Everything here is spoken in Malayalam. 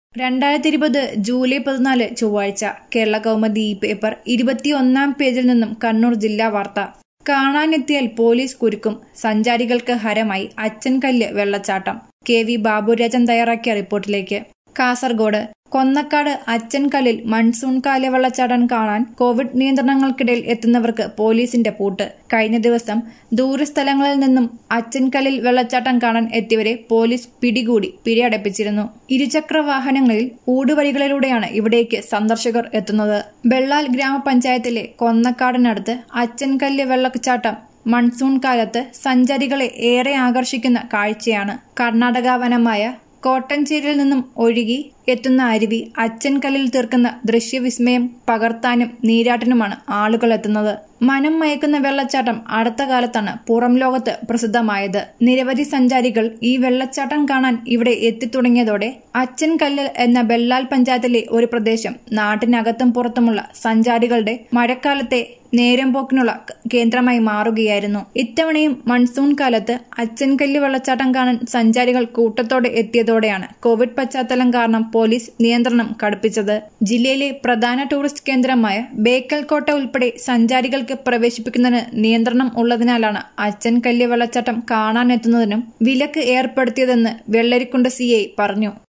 രണ്ടായിരത്തി ഇരുപത് ജൂലൈ പതിനാല് ചൊവ്വാഴ്ച കേരള കൗമുദി ഈ പേപ്പർ ഇരുപത്തിയൊന്നാം പേജിൽ നിന്നും കണ്ണൂർ ജില്ലാ വാർത്ത കാണാനെത്തിയാൽ പോലീസ് കുരുക്കും സഞ്ചാരികൾക്ക് ഹരമായി അച്ചൻകല്ല് വെള്ളച്ചാട്ടം കെ വി ബാബുരാജൻ തയ്യാറാക്കിയ റിപ്പോർട്ടിലേക്ക് കാസർഗോഡ് കൊന്നക്കാട് അച്ചൻകല്ലിൽ മൺസൂൺ കാല വെള്ളച്ചാട്ടം കാണാൻ കോവിഡ് നിയന്ത്രണങ്ങൾക്കിടയിൽ എത്തുന്നവർക്ക് പോലീസിന്റെ പൂട്ട് കഴിഞ്ഞ ദിവസം ദൂരസ്ഥലങ്ങളിൽ നിന്നും അച്ചൻകല്ലിൽ വെള്ളച്ചാട്ടം കാണാൻ എത്തിയവരെ പോലീസ് പിടികൂടി പിഴയടപ്പിച്ചിരുന്നു ഇരുചക്ര വാഹനങ്ങളിൽ ഊടുവഴികളിലൂടെയാണ് ഇവിടേക്ക് സന്ദർശകർ എത്തുന്നത് ബെള്ളാൽ ഗ്രാമപഞ്ചായത്തിലെ കൊന്നക്കാടിനടുത്ത് അച്ചൻകല്ല് വെള്ളച്ചാട്ടം മൺസൂൺ കാലത്ത് സഞ്ചാരികളെ ഏറെ ആകർഷിക്കുന്ന കാഴ്ചയാണ് കർണാടക വനമായ കോട്ടഞ്ചേരിയിൽ നിന്നും ഒഴുകി എത്തുന്ന അരുവി അച്ചൻകല്ലിൽ തീർക്കുന്ന ദൃശ്യവിസ്മയം പകർത്താനും നീരാട്ടിനുമാണ് ആളുകൾ എത്തുന്നത് മനം മയക്കുന്ന വെള്ളച്ചാട്ടം അടുത്ത കാലത്താണ് പുറം ലോകത്ത് പ്രസിദ്ധമായത് നിരവധി സഞ്ചാരികൾ ഈ വെള്ളച്ചാട്ടം കാണാൻ ഇവിടെ എത്തിത്തുടങ്ങിയതോടെ അച്ചൻകല്ല് എന്ന ബെല്ലാൽ പഞ്ചായത്തിലെ ഒരു പ്രദേശം നാട്ടിനകത്തും പുറത്തുമുള്ള സഞ്ചാരികളുടെ മഴക്കാലത്തെ നേരം പോക്കിനുള്ള കേന്ദ്രമായി മാറുകയായിരുന്നു ഇത്തവണയും മൺസൂൺ കാലത്ത് അച്ചൻകല്ല് വെള്ളച്ചാട്ടം കാണാൻ സഞ്ചാരികൾ കൂട്ടത്തോടെ എത്തിയതോടെയാണ് കോവിഡ് പശ്ചാത്തലം കാരണം പോലീസ് നിയന്ത്രണം കടുപ്പിച്ചത് ജില്ലയിലെ പ്രധാന ടൂറിസ്റ്റ് കേന്ദ്രമായ ബേക്കൽ കോട്ട ഉൾപ്പെടെ സഞ്ചാരികൾക്ക് പ്രവേശിപ്പിക്കുന്നതിന് നിയന്ത്രണം ഉള്ളതിനാലാണ് അച്ചൻകല്ല് വെള്ളച്ചാട്ടം കാണാനെത്തുന്നതിനും വിലക്ക് ഏർപ്പെടുത്തിയതെന്ന് വെള്ളരിക്കുണ്ട് സി പറഞ്ഞു